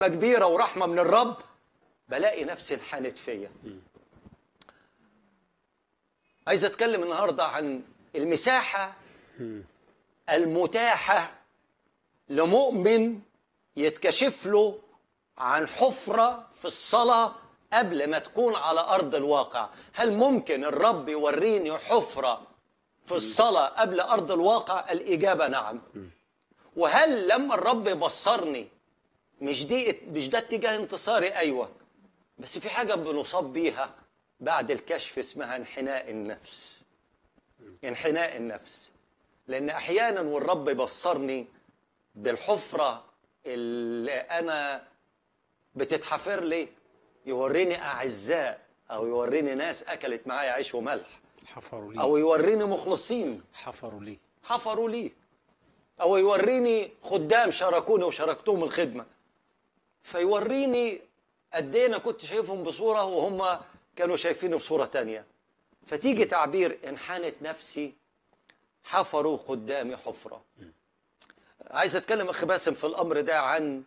كبيره ورحمه من الرب بلاقي نفسي انحنت فيا عايز اتكلم النهارده عن المساحه المتاحه لمؤمن يتكشف له عن حفره في الصلاه قبل ما تكون على ارض الواقع هل ممكن الرب يوريني حفره في الصلاه قبل ارض الواقع الاجابه نعم وهل لما الرب يبصرني مش دي مش ده اتجاه انتصاري ايوه بس في حاجه بنصاب بيها بعد الكشف اسمها انحناء النفس انحناء النفس لان احيانا والرب يبصرني بالحفره اللي انا بتتحفر لي يوريني اعزاء او يوريني ناس اكلت معايا عيش وملح حفروا لي او يوريني مخلصين حفروا لي حفروا لي او يوريني خدام شاركوني وشاركتهم الخدمه فيوريني قد ايه انا كنت شايفهم بصوره وهم كانوا شايفيني بصوره تانية فتيجي تعبير انحنت نفسي حفروا قدامي حفره عايز اتكلم اخي باسم في الامر ده عن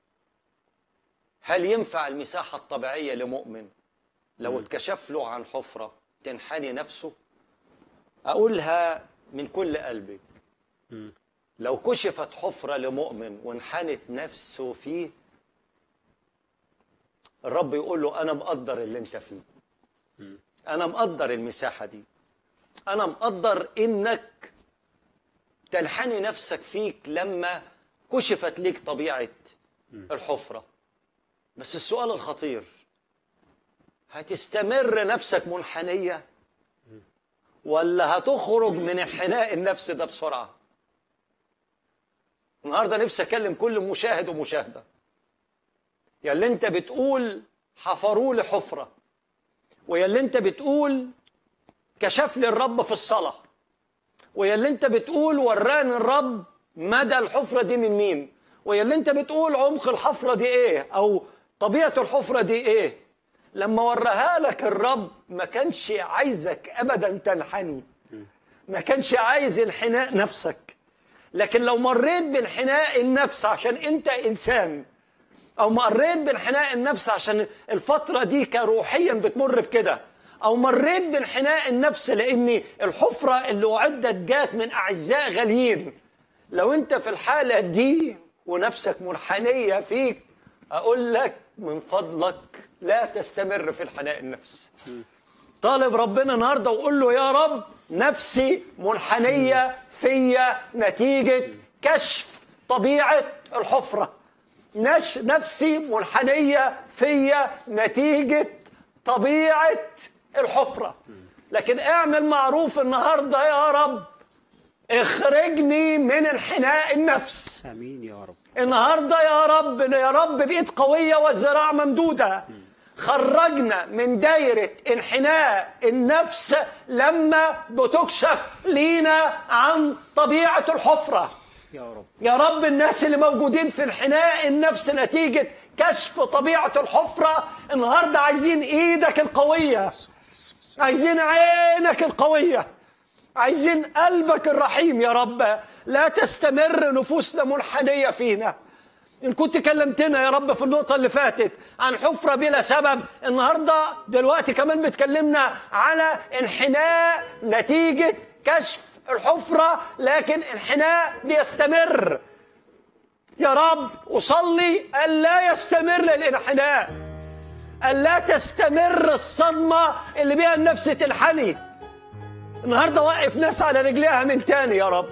هل ينفع المساحه الطبيعيه لمؤمن لو اتكشف له عن حفره تنحني نفسه اقولها من كل قلبي مم. لو كشفت حفرة لمؤمن وانحنت نفسه فيه الرب يقول له أنا مقدر اللي أنت فيه أنا مقدر المساحة دي أنا مقدر إنك تنحني نفسك فيك لما كشفت ليك طبيعة الحفرة بس السؤال الخطير هتستمر نفسك منحنية ولا هتخرج من انحناء النفس ده بسرعه النهارده نفسي اكلم كل مشاهد ومشاهده يا اللي انت بتقول حفروا لي حفره ويا اللي انت بتقول كشف لي الرب في الصلاه ويا اللي انت بتقول وراني الرب مدى الحفره دي من مين ويا اللي انت بتقول عمق الحفره دي ايه او طبيعه الحفره دي ايه لما وراها لك الرب ما كانش عايزك ابدا تنحني ما كانش عايز انحناء نفسك لكن لو مريت بانحناء النفس عشان انت انسان او مريت بانحناء النفس عشان الفتره دي كروحيا بتمر بكده او مريت بانحناء النفس لان الحفره اللي اعدت جات من اعزاء غاليين لو انت في الحاله دي ونفسك منحنيه فيك اقول لك من فضلك لا تستمر في انحناء النفس طالب ربنا النهارده وقول له يا رب نفسي منحنيه فيا نتيجه كشف طبيعه الحفره نش نفسي منحنيه فيا نتيجه طبيعه الحفره لكن اعمل معروف النهارده يا رب اخرجني من انحناء النفس امين يا رب النهارده يا رب يا رب بايد قويه والذراع ممدوده خرجنا من دايره انحناء النفس لما بتكشف لينا عن طبيعه الحفره يا رب يا رب الناس اللي موجودين في انحناء النفس نتيجه كشف طبيعه الحفره النهارده عايزين ايدك القويه عايزين عينك القويه عايزين قلبك الرحيم يا رب لا تستمر نفوسنا منحنيه فينا ان كنت كلمتنا يا رب في النقطه اللي فاتت عن حفره بلا سبب النهارده دلوقتي كمان بتكلمنا على انحناء نتيجه كشف الحفره لكن انحناء بيستمر يا رب اصلي الا يستمر الانحناء الا تستمر الصدمه اللي بيها النفس تنحني النهارده وقف ناس على رجليها من تاني يا رب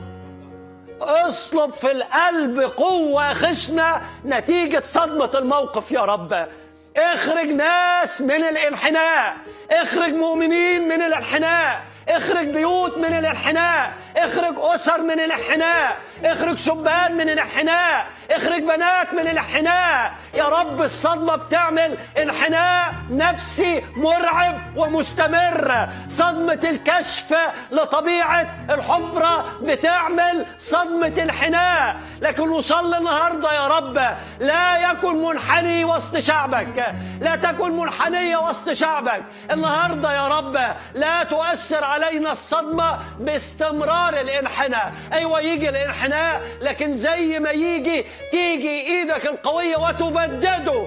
اصلب في القلب قوة خشنة نتيجة صدمة الموقف يا رب اخرج ناس من الانحناء اخرج مؤمنين من الانحناء اخرج بيوت من الانحناء اخرج اسر من الانحناء اخرج شبان من الانحناء اخرج بنات من الانحناء يا رب الصدمه بتعمل انحناء نفسي مرعب ومستمر صدمه الكشف لطبيعه الحفره بتعمل صدمه انحناء لكن نصلي النهارده يا رب لا يكن منحني وسط شعبك لا تكن منحنيه وسط شعبك النهارده يا رب لا تؤثر علينا الصدمه باستمرار الانحناء ايوه يجي الانحناء لكن زي ما يجي تيجي ايدك القويه وتبدده